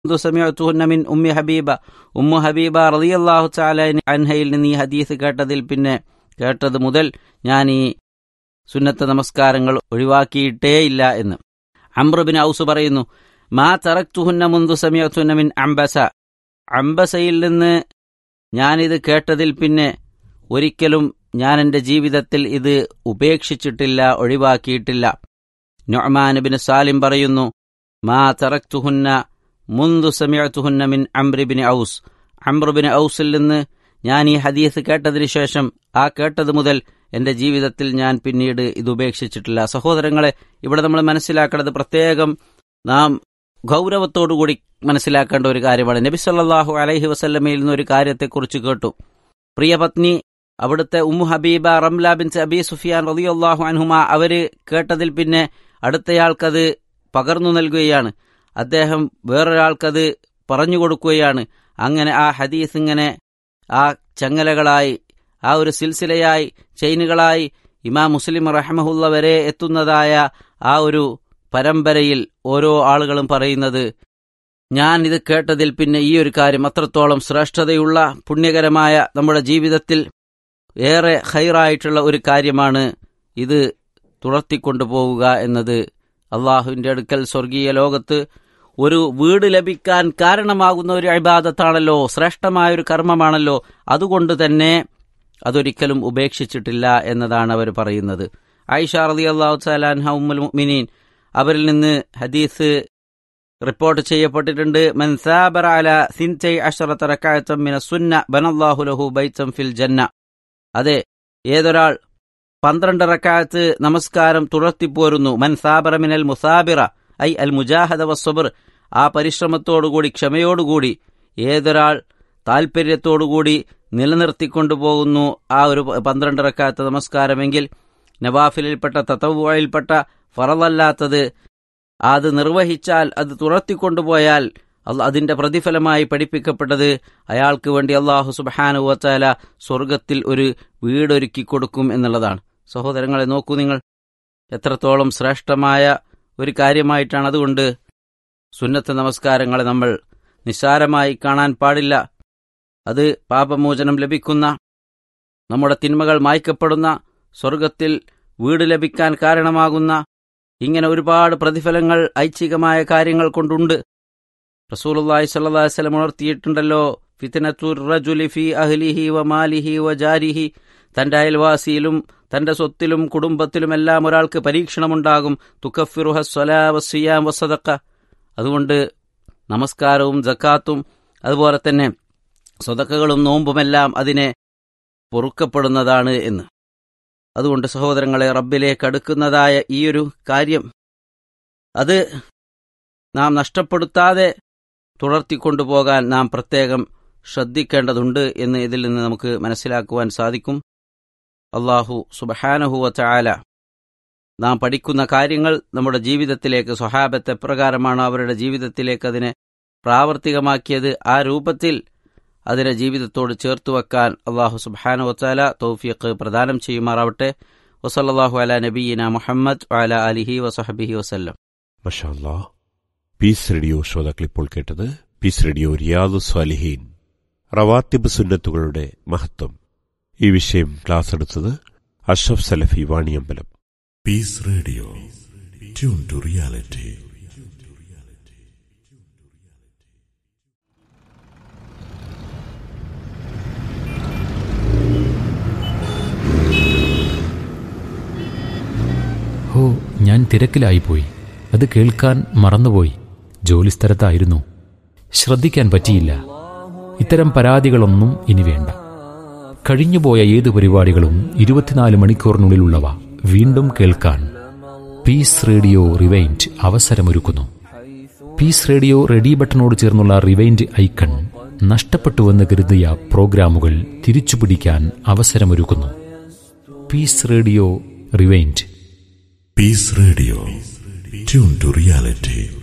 منذ سمعتهن من ഉമ്മി ഹബീബ ഉമ്മു ഹബീബ റളിയല്ലാഹു തആല അൻഹയിൽ നിന്ന് ഈ ഹദീസ് കേട്ടതിൽ പിന്നെ കേട്ടത് മുതൽ ഞാൻ ഈ സുന്നത്ത നമസ്കാരങ്ങൾ ഒഴിവാക്കിയിട്ടേയില്ല എന്ന് അമ്രുബിൻ ഔസ് പറയുന്നു മാ തറക്തുഹുന്ന മുന്തു സമയത്തുന്ന മിൻ അംബസ അംബസയിൽ നിന്ന് ഞാനിത് കേട്ടതിൽ പിന്നെ ഒരിക്കലും ഞാൻ എൻ്റെ ജീവിതത്തിൽ ഇത് ഉപേക്ഷിച്ചിട്ടില്ല ഒഴിവാക്കിയിട്ടില്ല നൊമാനുബിന് സാലിം പറയുന്നു മാ തറക്തുഹുന്ന മുന്തു സമയത്തുഹുന്ന മിൻ അംറിബിന് ഔസ് അമ്രുബിന് ഔസിൽ നിന്ന് ഞാൻ ഈ ഹദീസ് കേട്ടതിനു ശേഷം ആ കേട്ടത് മുതൽ എന്റെ ജീവിതത്തിൽ ഞാൻ പിന്നീട് ഇത് ഉപേക്ഷിച്ചിട്ടില്ല സഹോദരങ്ങളെ ഇവിടെ നമ്മൾ മനസ്സിലാക്കേണ്ടത് പ്രത്യേകം നാം ഗൗരവത്തോടുകൂടി മനസ്സിലാക്കേണ്ട ഒരു കാര്യമാണ് നബി സല്ലാഹു അലൈഹി വസല്ലമയിൽ നിന്ന് ഒരു കാര്യത്തെക്കുറിച്ച് കേട്ടു പ്രിയപത്നി അവിടുത്തെ ഉമ്മു ഹബീബ റംല ബിൻ അബി സുഫിയാൻ റളിയല്ലാഹു അൻഹുമ അവര് കേട്ടതിൽ പിന്നെ അടുത്തയാൾക്കത് പകർന്നു നൽകുകയാണ് അദ്ദേഹം വേറൊരാൾക്കത് പറഞ്ഞു കൊടുക്കുകയാണ് അങ്ങനെ ആ ഹദീസ് ഇങ്ങനെ ആ ചങ്ങലകളായി ആ ഒരു സിൽസിലയായി ചെയിനുകളായി ഇമാം മുസ്ലിം റഹ്മഹുല്ല വരെ എത്തുന്നതായ ആ ഒരു പരമ്പരയിൽ ഓരോ ആളുകളും പറയുന്നത് ഞാൻ ഇത് കേട്ടതിൽ പിന്നെ ഈ ഒരു കാര്യം അത്രത്തോളം ശ്രേഷ്ഠതയുള്ള പുണ്യകരമായ നമ്മുടെ ജീവിതത്തിൽ ഏറെ ഹൈറായിട്ടുള്ള ഒരു കാര്യമാണ് ഇത് തുടർത്തിക്കൊണ്ടുപോവുക എന്നത് അള്ളാഹുവിന്റെ അടുക്കൽ സ്വർഗീയ ലോകത്ത് ഒരു വീട് ലഭിക്കാൻ കാരണമാകുന്ന ഒരു അഭിബാദത്താണല്ലോ ശ്രേഷ്ഠമായ ഒരു കർമ്മമാണല്ലോ അതുകൊണ്ട് തന്നെ അതൊരിക്കലും ഉപേക്ഷിച്ചിട്ടില്ല എന്നതാണ് അവർ പറയുന്നത് ഐഷ റതി അള്ളാഹു സലാൻഹ ഉമ്മുൽ മുഅ്മിനീൻ അവരിൽ നിന്ന് ഹദീസ് റിപ്പോർട്ട് ചെയ്യപ്പെട്ടിട്ടുണ്ട് മൻസാബർ അല സിൻതൈ അഷറത്ത റക്കായത്തം മിന സുന്ന ബനല്ലാഹു ലഹു ബൈത്തം ഫിൽ ജന്ന അതെ ഏതൊരാൾ പന്ത്രണ്ട് റക്കായത്ത് നമസ്കാരം തുടർത്തിപ്പോരുന്നു മൻസാബറ മിനൽ മുസാബിറ ഐ അൽ മുജാഹദ വസ്വബർ ആ പരിശ്രമത്തോടുകൂടി ക്ഷമയോടുകൂടി ഏതൊരാൾ താൽപ്പര്യത്തോടുകൂടി നിലനിർത്തിക്കൊണ്ടുപോകുന്നു ആ ഒരു പന്ത്രണ്ട് റക്കാത്ത നമസ്കാരമെങ്കിൽ നവാഫിലിൽപ്പെട്ട തത്തവുവായിൽപ്പെട്ട ഫറലല്ലാത്തത് അത് നിർവഹിച്ചാൽ അത് തുറത്തിക്കൊണ്ടുപോയാൽ അതിന്റെ പ്രതിഫലമായി പഠിപ്പിക്കപ്പെട്ടത് അയാൾക്ക് വേണ്ടി അള്ളാഹു സുബാനുവത്താല സ്വർഗത്തിൽ ഒരു വീടൊരുക്കി കൊടുക്കും എന്നുള്ളതാണ് സഹോദരങ്ങളെ നോക്കൂ നിങ്ങൾ എത്രത്തോളം ശ്രേഷ്ഠമായ ഒരു കാര്യമായിട്ടാണ് അതുകൊണ്ട് സുന്നത്ത് നമസ്കാരങ്ങളെ നമ്മൾ നിസ്സാരമായി കാണാൻ പാടില്ല അത് പാപമോചനം ലഭിക്കുന്ന നമ്മുടെ തിന്മകൾ മായ്ക്കപ്പെടുന്ന സ്വർഗത്തിൽ വീട് ലഭിക്കാൻ കാരണമാകുന്ന ഇങ്ങനെ ഒരുപാട് പ്രതിഫലങ്ങൾ ഐച്ഛികമായ കാര്യങ്ങൾ കൊണ്ടുണ്ട് റസൂലുള്ളാഹി സ്വല്ലല്ലാഹി അലൈഹി വസല്ലം ഉണർത്തിയിട്ടുണ്ടല്ലോ ഫിത്നത്തുർ റജുലി ഫി അഹ്ലിഹി വ മാലിഹി വ ജാരിഹി തന്റെ അയൽവാസിയിലും തന്റെ സ്വത്തിലും കുടുംബത്തിലുമെല്ലാം ഒരാൾക്ക് പരീക്ഷണമുണ്ടാകും തുക്കഫിറുഹ സ്വലാ വസിയാം വസദക്ക അതുകൊണ്ട് നമസ്കാരവും ജക്കാത്തും അതുപോലെ തന്നെ സ്വതക്കകളും നോമ്പുമെല്ലാം അതിനെ പൊറുക്കപ്പെടുന്നതാണ് എന്ന് അതുകൊണ്ട് സഹോദരങ്ങളെ റബ്ബിലേക്ക് അടുക്കുന്നതായ ഈയൊരു കാര്യം അത് നാം നഷ്ടപ്പെടുത്താതെ തുടർത്തിക്കൊണ്ടുപോകാൻ നാം പ്രത്യേകം ശ്രദ്ധിക്കേണ്ടതുണ്ട് എന്ന് ഇതിൽ നിന്ന് നമുക്ക് മനസ്സിലാക്കുവാൻ സാധിക്കും അള്ളാഹു സുബഹാനഹുവ ചായാല നാം പഠിക്കുന്ന കാര്യങ്ങൾ നമ്മുടെ ജീവിതത്തിലേക്ക് സ്വഹാബത്ത് എപ്രകാരമാണോ അവരുടെ ജീവിതത്തിലേക്ക് അതിനെ പ്രാവർത്തികമാക്കിയത് ആ രൂപത്തിൽ അതിനെ ജീവിതത്തോട് ചേർത്തു വെക്കാൻ അള്ളാഹു സുബാന വച്ചാല തൗഫീഖ് പ്രദാനം ചെയ്യുമാറാവട്ടെ വസല്ലാഹു അല നബീന മുഹമ്മദ് അല അലിഹി വസഹബിഹി വസല്ലം മഷാല്ലാ പീസ് റേഡിയോ ശ്രോതാക്കൾ ഇപ്പോൾ കേട്ടത് പീസ് റേഡിയോ റിയാദു സ്വാലിഹീൻ റവാത്തിബ് സുന്നത്തുകളുടെ മഹത്വം ഈ വിഷയം ക്ലാസ് എടുത്തത് Ashraf Salafi Vaniyambalam Peace Radio tune to reality ഹോ ഞാൻ തിരക്കിലായിപ്പോയി അത് കേൾക്കാൻ മറന്നുപോയി ജോലിസ്ഥലത്തായിരുന്നു ശ്രദ്ധിക്കാൻ പറ്റിയില്ല ഇത്തരം പരാതികളൊന്നും ഇനി വേണ്ട കഴിഞ്ഞുപോയ ഏത് പരിപാടികളും ഇരുപത്തിനാല് മണിക്കൂറിനുള്ളിലുള്ളവ വീണ്ടും കേൾക്കാൻ പീസ് റേഡിയോ റിവൈൻഡ് അവസരമൊരുക്കുന്നു പീസ് റേഡിയോ റെഡി ബട്ടണോട് ചേർന്നുള്ള റിവൈൻഡ് ഐക്കൺ നഷ്ടപ്പെട്ടുവെന്ന് കരുതിയ പ്രോഗ്രാമുകൾ തിരിച്ചുപിടിക്കാൻ അവസരമൊരുക്കുന്നു Peace Radio rewind Peace Radio tune to reality